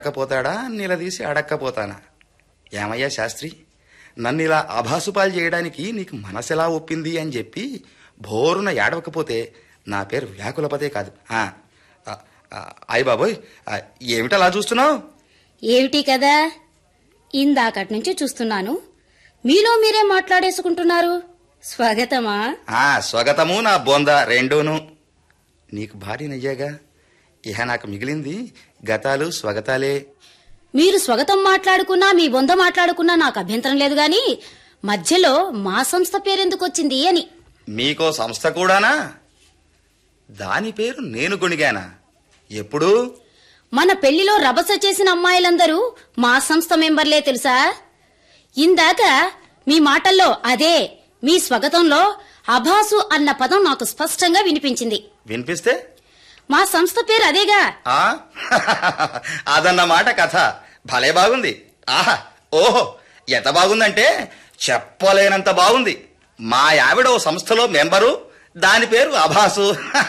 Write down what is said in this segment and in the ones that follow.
అడక్కపోతాడా నిలదీసి అడక్కపోతానా ఏమయ్యా శాస్త్రి నన్ను ఇలా ఆభాసుపాలు చేయడానికి నీకు మనసెలా ఒప్పింది అని చెప్పి భోరున ఏడవకపోతే నా పేరు వ్యాకులపతే కాదు ఆ, ఆ, ఆ, అయ్ బాబోయ్ ఆ, ఏమిటలా చూస్తున్నావు ఏమిటి కదా ఇందాకటి నుంచి చూస్తున్నాను మీలో మీరే మాట్లాడేసుకుంటున్నారు స్వాగతమా ఆ స్వాగతము నా బొంద రెండూను నీకు భారీ నయ్యాగా ఇహ నాకు మిగిలింది గతాలు స్వగతాలే మీరు స్వాగతం మాట్లాడుకున్నా మీ బొంద మాట్లాడుకున్నా నాకు అభ్యంతరం లేదు గాని మధ్యలో మా సంస్థ పేరెందుకు వచ్చింది అని మీకో సంస్థ కూడానా దాని పేరు నేను కొనిగానా ఎప్పుడు మన పెళ్లిలో రభస చేసిన అమ్మాయిలందరూ మా సంస్థ మెంబర్లే తెలుసా ఇందాక మీ మాటల్లో అదే మీ స్వాగతంలో అభాసు అన్న పదం నాకు స్పష్టంగా వినిపించింది వినిపిస్తే మా సంస్థ పేరు అదేగా ఆ అదన్నమాట కథ భలే బాగుంది ఆహా ఓహో ఎంత బాగుందంటే చెప్పలేనంత బాగుంది మా ఆవిడ ఓ సంస్థలో మెంబరు దాని పేరు అభాసు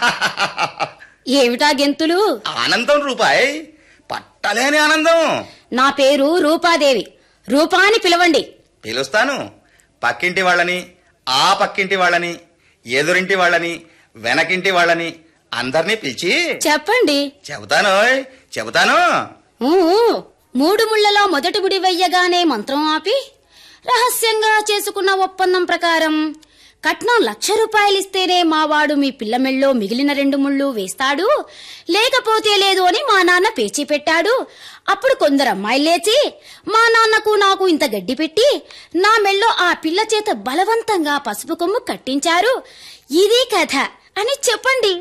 ఏమిటా గెంతులు ఆనందం రూపాయి పట్టలేని ఆనందం నా పేరు రూపాదేవి రూపా అని పిలవండి పిలుస్తాను పక్కింటి వాళ్ళని ఆ పక్కింటి వాళ్ళని ఎదురింటి వాళ్ళని వెనకింటి వాళ్ళని అందరినీ పిలిచి చెప్పండి చెబుతాను చెబుతాను ఊ, మూడు ముళ్లలో మొదటి ముడి వెయ్యగానే మంత్రం ఆపి రహస్యంగా చేసుకున్న ఒప్పందం ప్రకారం కట్నం లక్ష రూపాయలిస్తేనే మావాడు మీ పిల్ల మెళ్ళో మిగిలిన రెండు ముళ్ళు వేస్తాడు లేకపోతే లేదు అని మా నాన్న పేచీ పెట్టాడు అప్పుడు కొందరు అమ్మాయిలు లేచి మా నాన్నకు నాకు ఇంత గడ్డి పెట్టి నా మెళ్ళో ఆ పిల్ల చేత బలవంతంగా పసుపు కొమ్ము కట్టించారు ఇది కథ అని చెప్పండి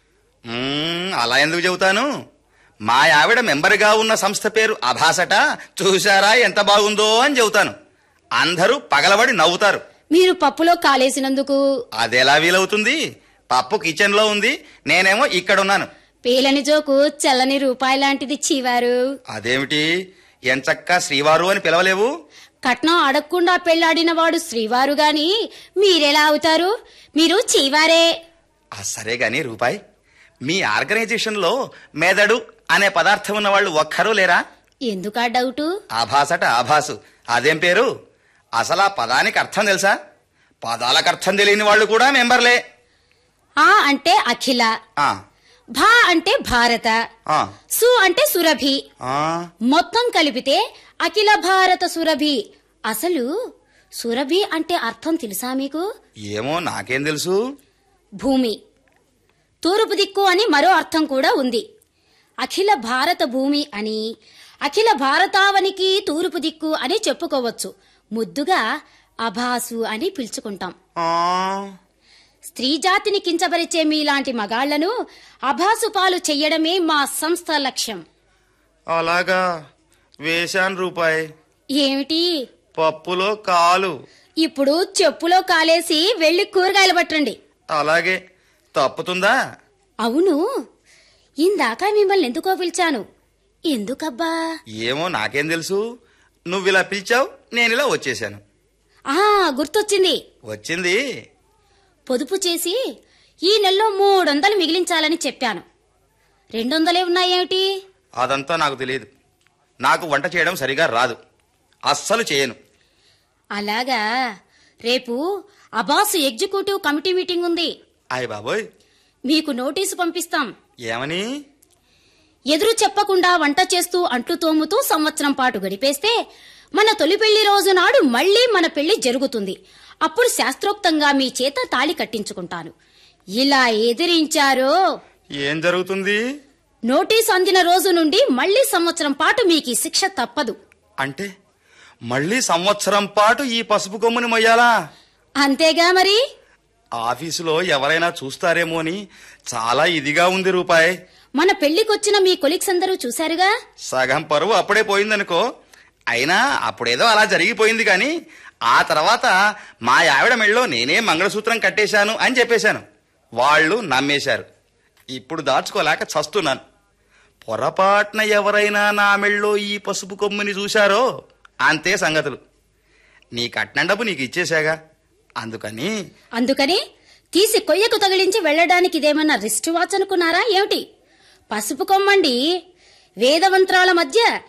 మ్మ్, అలా ఎందుకు చెబుతాను మా ఆవిడ మెంబర్గా ఉన్న సంస్థ పేరు అభాసట చూశారా ఎంత బాగుందో అని చెబుతాను అందరూ పగలబడి నవ్వుతారు మీరు పప్పులో కాలేసినందుకు అదెలా వీలవుతుంది పప్పు కిచెన్ లో ఉంది నేనేమో ఇక్కడున్నాను పేలని జోకు చల్లని రూపాయి లాంటిది చీవారు అదేమిటి ఎంచక్క శ్రీవారు అని పిలవలేవు కట్నం అడగకుండా పెళ్లాడిన వాడు శ్రీవారు గాని మీరెలా అవుతారు మీరు చీవారే ఆ సరే గాని రూపాయి మీ ఆర్గనైజేషన్ లో మెదడు అనే పదార్థం ఉన్న వాళ్ళు ఒక్కరూ లేరా ఎందుకా డౌటు ఆభాసట ఆభాసు అదేం పేరు అసలు ఆ పదానికి అర్థం తెలుసా పదాలకు అర్థం తెలియని వాళ్ళు కూడా మెంబర్లే ఆ అంటే అఖిల ఆ, భా అంటే భారత ఆ, సు అంటే సురభి ఆ, మొత్తం కలిపితే అఖిల భారత సురభి అసలు సురభి అంటే అర్థం తెలుసా మీకు ఏమో నాకేం తెలుసు భూమి తూర్పు దిక్కు అని మరో అర్థం కూడా ఉంది అఖిల భారత భూమి అని అఖిల భారతావనికి తూర్పు దిక్కు అని చెప్పుకోవచ్చు ముద్దుగా అభాసు అని పిలుచుకుంటాం ఆ, స్త్రీ జాతిని కించపరిచే మీలాంటి మగాళ్లను అభాసు పాలు చెయ్యడమే మా సంస్థ లక్ష్యం అలాగా వేశాను రూపాయి ఏమిటి పప్పులో కాలు ఇప్పుడు చెప్పులో కాలేసి వెళ్లి కూరగాయలు పట్టండి అలాగే తప్పుతుందా అవును ఇందాక మిమ్మల్ని ఎందుకో పిలిచాను ఎందుకబ్బా ఏమో నాకేం తెలుసు నువ్వు ఇలా పిలిచావు నేను ఇలా వచ్చేసాను ఆ గుర్తొచ్చింది వచ్చింది పొదుపు చేసి ఈ నెలలో మూడొందలు మిగిలించాలని చెప్పాను రెండొందలే ఉన్నాయేమిటి అదంతా నాకు తెలియదు నాకు వంట చేయడం సరిగా రాదు అస్సలు చేయను అలాగా రేపు అబాస్ ఎగ్జిక్యూటివ్ కమిటీ మీటింగ్ ఉంది అయ్ బాబోయ్ మీకు నోటీసు పంపిస్తాం ఏమని ఎదురు చెప్పకుండా వంట చేస్తూ అంట్లు తోముతూ సంవత్సరం పాటు గడిపేస్తే మన తొలి పెళ్లి రోజు నాడు మళ్లీ మన పెళ్లి జరుగుతుంది అప్పుడు శాస్త్రోక్తంగా మీ చేత తాళి కట్టించుకుంటాను ఇలా ఎదిరించారో ఏం జరుగుతుంది నోటీసు అందిన రోజు నుండి మళ్లీ సంవత్సరం పాటు మీకు ఈ శిక్ష తప్పదు అంటే మళ్ళీ సంవత్సరం పాటు ఈ పసుపు కొమ్ముని మొయ్యాలా అంతేగా మరి ఆఫీసులో ఎవరైనా చూస్తారేమో అని చాలా ఇదిగా ఉంది రూపాయి మన పెళ్లికొచ్చిన మీ కొలీగ్స్ అందరూ చూశారుగా సగం పరువు అప్పుడే పోయిందనుకో అయినా అప్పుడేదో అలా జరిగిపోయింది కానీ ఆ తర్వాత మా ఆవిడ మెళ్ళలో నేనే మంగళసూత్రం కట్టేశాను అని చెప్పేశాను వాళ్ళు నమ్మేశారు ఇప్పుడు దాచుకోలేక చస్తున్నాను పొరపాటున ఎవరైనా నా మెళ్ళో ఈ పసుపు కొమ్ముని చూశారో అంతే సంగతులు నీ కట్నం డబ్బు నీకు ఇచ్చేశాగా అందుకని అందుకని తీసి కొయ్యకు తగిలించి వెళ్ళడానికి ఇదేమన్నా రిస్ట్ వాచ్ అనుకున్నారా ఏమిటి పసుపు కొమ్మండి వేదమంత్రాల మధ్య